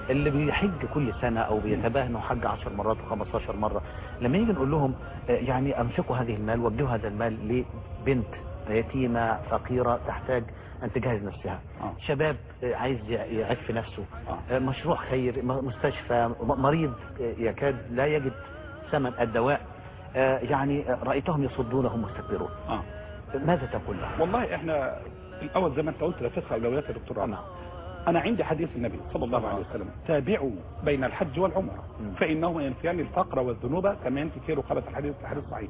اللي بيحج كل سنة او بيتباهى انه حج 10 مرات و15 مرة لما نيجي نقول لهم آه، يعني انفقوا هذه المال وجهوا هذا المال لبنت يتيمة فقيرة تحتاج ان تجهز نفسها آه. شباب آه، عايز ي- يعف نفسه آه. آه، مشروع خير م- مستشفى م- مريض آه، يكاد لا يجد ثمن الدواء آه، يعني آه، رأيتهم يصدونهم مستكبرون اه ماذا تقول لهم والله احنا الاول زي ما انت قلت لا فقه اولويات يا دكتور عمر انا عندي حديث النبي صلى الله عليه وسلم تابعوا بين الحج والعمره مم. فانهما ينفيان الفقر والذنوب كما ينفي كيلو خبث الحديث الحديث صحيح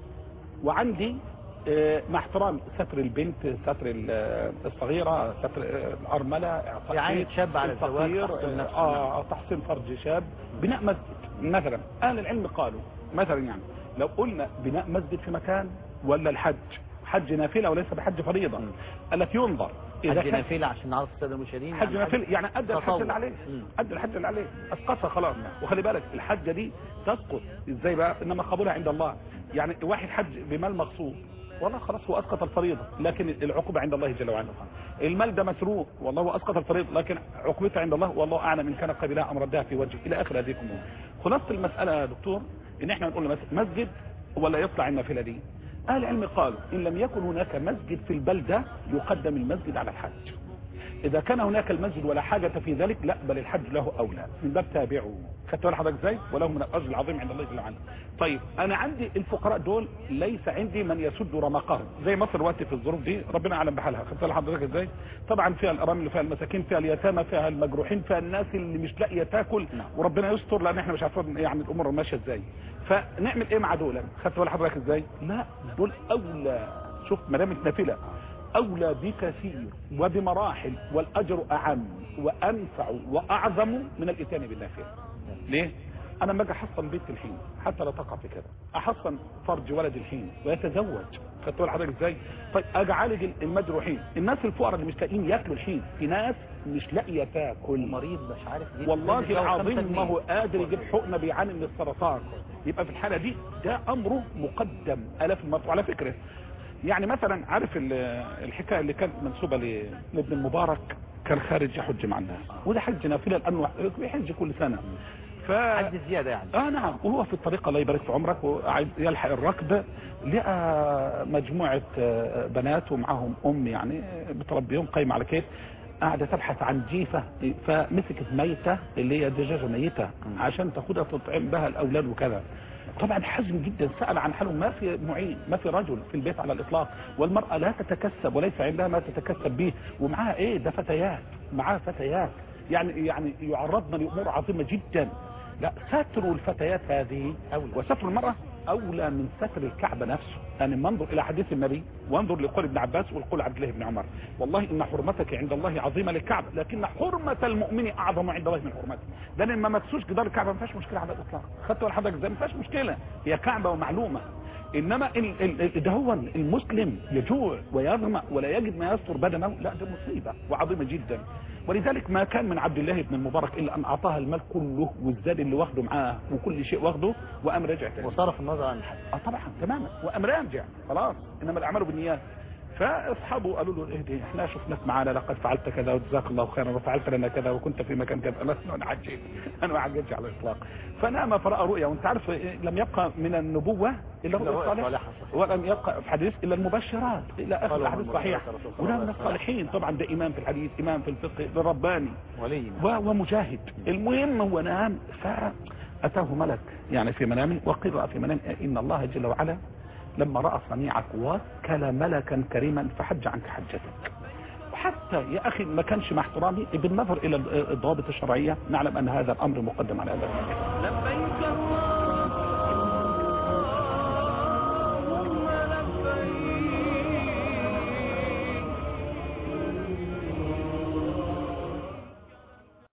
وعندي آه، مع احترام ستر البنت ستر ال- آه، الصغيرة ستر آه، الأرملة إعطاء يعني بيت، شاب على الزواج، الفقير، تحسين نفسه. آه تحسين فرج شاب بناء مسجد مثلا أهل العلم قالوا مثلا يعني لو قلنا بناء مسجد في مكان ولا الحج حج نافلة وليس بحج فريضة مم. قال لك ينظر إذا حج كان نافلة عشان نعرف السادة المشاهدين حج يعني نافلة يعني أدى الحج تطوع. اللي عليه مم. أدى الحج اللي عليه أسقطها خلاص وخلي بالك الحجة دي تسقط إزاي بقى إنما قبولها عند الله يعني واحد حج بمال مغصوب والله خلاص هو أسقط الفريضة لكن العقوبة عند الله جل وعلا المال ده مسروق والله هو أسقط الفريضة لكن عقوبتها عند الله والله أعلم إن كان قبلها أم ردها في وجهه إلى آخر هذه الأمور خلاصة المسألة يا دكتور إن إحنا نقول مس- مسجد ولا يطلع النافلة دي أهل العلم قالوا إن لم يكن هناك مسجد في البلدة يقدم المسجد على الحج إذا كان هناك المسجد ولا حاجة في ذلك لا بل الحج له أولى من باب تابعوا خدت بالك حضرتك ازاي وله من الأجر العظيم عند الله جل وعلا طيب أنا عندي الفقراء دول ليس عندي من يسد رمقهم زي مصر دلوقتي في الظروف دي ربنا أعلم بحالها خدت بالك حضرتك ازاي طبعا فيها الأرامل فيها المساكين فيها اليتامى فيها المجروحين فيها الناس اللي مش لاقيه تاكل نعم. وربنا يستر لأن احنا مش عارفين يعني الأمور ماشية ازاي فنعمل ايه مع دول خدت بالك حضرتك ازاي لا دول أولى شوف مدام نافله أولى بكثير وبمراحل والأجر أعم وأنفع وأعظم من الإتيان بالنافلة ليه؟ أنا لما أجي أحصن بنت الحين حتى لا تقع في كده أحصن فرج ولد الحين ويتزوج خدت بالك حضرتك إزاي؟ طيب أجي أعالج المجروحين الناس الفقراء اللي مش لاقيين ياكلوا الحين في ناس مش لاقية تاكل مريض مش عارف يجيب والله يجيب خمسة العظيم جنيه. ما هو قادر يجيب حقنه بيعاني من السرطان يبقى في الحاله دي ده امره مقدم الاف المرات وعلى فكره يعني مثلا عارف ال- الحكايه اللي كانت منسوبه ل- لابن المبارك كان خارج يحج مع الناس وده حج نافله لانه بيحج كل سنه ف حد زيادة يعني اه نعم وهو في الطريق الله يبارك في عمرك وعايز يلحق الركب لقى مجموعة آه، بنات ومعاهم ام يعني آه، بتربيهم قايمة على كيف قاعدة تبحث عن جيفة فمسكت ميتة اللي هي دجاجة ميتة عشان تاخدها تطعم بها الاولاد وكذا طبعا حزن جدا سأل عن حالهم ما في معين ما في رجل في البيت على الاطلاق والمرأة لا تتكسب وليس عندها ما تتكسب به ومعاها ايه ده فتيات معاها فتيات يعني يعني يعرضن لامور عظيمة جدا لا ستر الفتيات هذه أولى. وستر المرأة أولى من ستر الكعبة نفسه يعني منظر إلى حديث النبي وانظر لقول ابن عباس والقول عبد الله بن عمر والله إن حرمتك عند الله عظيمة للكعبة لكن حرمة المؤمن أعظم عند الله من حرمته ده لما ما تسوش جدار الكعبة ما فيهاش مشكلة على الإطلاق خدت ولا حضرتك زي ما فيهاش مشكلة هي كعبة ومعلومة انما ال- ال- ال- ده هو المسلم يجوع ويظمأ ولا يجد ما يستر بدنه لا ده مصيبة وعظيمة جدا ولذلك ما كان من عبد الله بن المبارك الا ان اعطاها المال كله والزاد اللي واخده معاه وكل شيء واخده وقام رجع تاني وصرف النظر عن الحج اه طبعا تماما وقام راجع خلاص انما الاعمال بالنيات فاصحابه قالوا له اهدي احنا شفناك معانا لقد فعلت كذا وجزاك الله خيرا وفعلت لنا كذا وكنت في مكان كذا لا انا عجيت انا ما عجبتش على الاطلاق فنام فراى رؤيا وانت عارف إيه، لم يبقى من النبوه الا إلا الرؤيا الرؤيا الصالحه الصالحة، صحيح. ولم يبقى في حديث الا المبشرات الى اخر قالوا الحديث من صحيح المبشرات الرسول صلى وده الله من عليه وسلم. الصالحين طبعا ده امام في الحديث امام في الفقه ده رباني ولي و- ومجاهد المهم هو نام فأتاه ملك يعني في منامه وقيل رأى في منامه إن الله جل وعلا لما رأى صنيعك وكل ملكا كريما فحج عنك حجتك وحتى يا أخي ما كانش مع احترامي بالنظر إلى الضوابط الشرعية نعلم أن هذا الأمر مقدم على هذا الملك لبيك